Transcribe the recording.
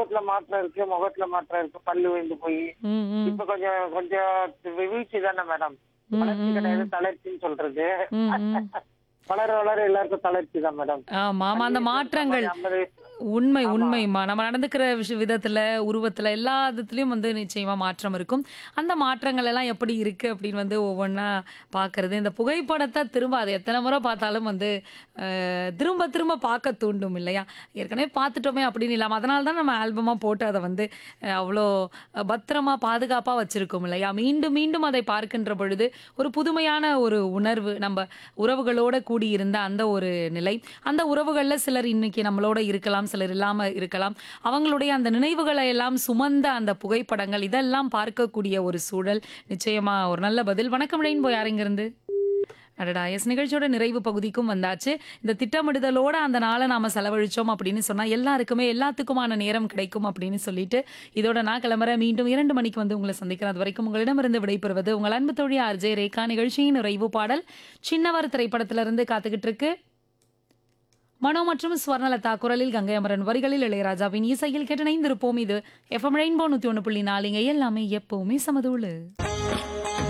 உருவத்துல மாற்றம் இருக்கு முகத்துல மாற்றம் இருக்கு பல்லு விழுந்து போய் ம், ம், இப்ப கொஞ்சம் கொஞ்சம் வீழ்ச்சி தானே மேடம் வளர்ச்சி கிடையாது தளர்ச்சின்னு சொல்றது ம், ம். வளர வளர எல்லாருக்கும் தளர்ச்சி தான் மேடம் ஆமா ஆமா அந்த மாற்றங்கள் ஐம்பது உண்மை உண்மைமா நம்ம நடந்துக்கிற விஷ விதத்துல உருவத்துல எல்லா விதத்துலயும் வந்து நிச்சயமா மாற்றம் இருக்கும் அந்த மாற்றங்கள் எல்லாம் எப்படி இருக்கு அப்படின்னு வந்து ஒவ்வொன்றா பார்க்கறது இந்த புகைப்படத்தை திரும்ப அதை எத்தனை முறை பார்த்தாலும் வந்து அஹ், திரும்ப திரும்ப பார்க்க தூண்டும் இல்லையா ஏற்கனவே பார்த்துட்டோமே அப்படின்னு இல்லாமல் அதனால தான் நம்ம ஆல்பமாக போட்டு அதை வந்து அஹ், அவ்வளோ பத்திரமா பாதுகாப்பாக வச்சிருக்கோம் இல்லையா மீண்டும் மீண்டும் அதை பார்க்கின்ற பொழுது ஒரு புதுமையான ஒரு உணர்வு நம்ம உறவுகளோட கூடி இருந்த அந்த ஒரு நிலை அந்த உறவுகள்ல சிலர் இன்னைக்கு நம்மளோட இருக்கலாம் சிலர் இல்லாம இருக்கலாம் அவங்களுடைய அந்த நினைவுகளை எல்லாம் சுமந்த அந்த புகைப்படங்கள் இதெல்லாம் பார்க்கக்கூடிய ஒரு சூழல் நிச்சயமா ஒரு நல்ல பதில் வணக்கம் ரெயின்போ யாருங்க இருந்து அடடா எஸ் நிகழ்ச்சியோட நிறைவு பகுதிக்கும் வந்தாச்சு இந்த திட்டமிடுதலோட அந்த நாளை நாம செலவழிச்சோம் அப்படின்னு சொன்னா எல்லாருக்குமே எல்லாத்துக்குமான நேரம் கிடைக்கும் அப்படின்னு சொல்லிட்டு இதோட நான் கிளம்புறேன் மீண்டும் இரண்டு மணிக்கு வந்து உங்களை சந்திக்கிறேன் அது வரைக்கும் உங்களிடமிருந்து விடைபெறுவது உங்கள் அன்பு தோழி ஆர்ஜே ரேகா நிகழ்ச்சியின் நிறைவு பாடல் சின்னவர் திரைப்படத்திலிருந்து காத்துக்கிட்டு இருக்கு மனோ மற்றும் ஸ்வர்ணலதா குரலில் கங்கை அமரன் வரிகளில் இளையராஜாவின் இசையில் கேட்டு இணைந்திருப்போம் இது எஃப்எம் ரெயின்போ நூத்தி ஒன்று புள்ளி நாலுங்க எல்லாமே எப்பவுமே சமதூளு